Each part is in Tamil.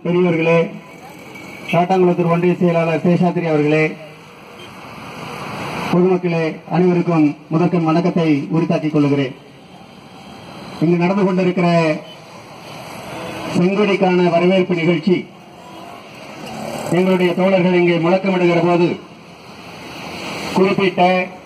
பெரியவர்களே காட்டாங்குளத்தூர் ஒன்றிய செயலாளர் சேஷாத்திரி அவர்களே பொதுமக்களே அனைவருக்கும் முதற்கண் வணக்கத்தை உரித்தாக்கிக் கொள்கிறேன் இங்கு நடந்து கொண்டிருக்கிற செங்கொடிக்கான வரவேற்பு நிகழ்ச்சி எங்களுடைய தோழர்கள் இங்கே முழக்கமிடுகிற போது குறிப்பிட்ட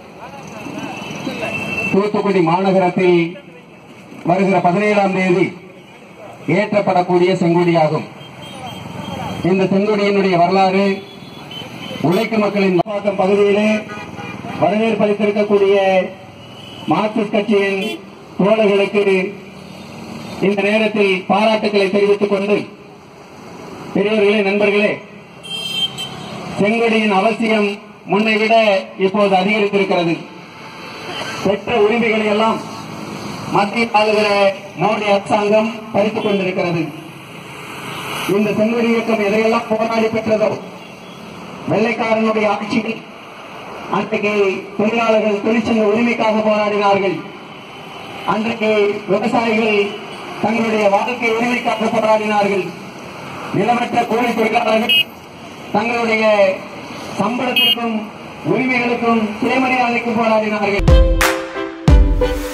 தூத்துக்குடி மாநகரத்தில் வருகிற பதினேழாம் தேதி ஏற்றப்படக்கூடிய செங்கொடியாகும் இந்த செங்கொடியினுடைய வரலாறு உழைக்கும் மக்களின் நப்பாக்கம் பகுதியிலே வரவேற்பளித்திருக்கக்கூடிய மார்க்சிஸ்ட் கட்சியின் தோழர்களுக்கு இந்த நேரத்தில் பாராட்டுக்களை தெரிவித்துக் கொண்டு பெரியவர்களே நண்பர்களே செங்கொடியின் அவசியம் முன்னை விட இப்போது அதிகரித்திருக்கிறது பெற்ற உரிமைகளை எல்லாம் மத்திய ஆளுகிற மோடி அரசாங்கம் பறித்துக் கொண்டிருக்கிறது இந்த செங்கொடி இயக்கம் எதையெல்லாம் போராடி பெற்றதோ வெள்ளைக்காரனுடைய ஆட்சியில் அன்றைக்கு தொழிலாளர்கள் தொழிற்சங்க உரிமைக்காக போராடினார்கள் அன்றைக்கு விவசாயிகள் தங்களுடைய வாழ்க்கை உரிமைக்காக போராடினார்கள் நிலமற்ற கூலி தொழிலாளர்கள் தங்களுடைய சம்பளத்திற்கும் உரிமைகளுக்கும் சுயமரியாதைக்கும் போராடினார்கள்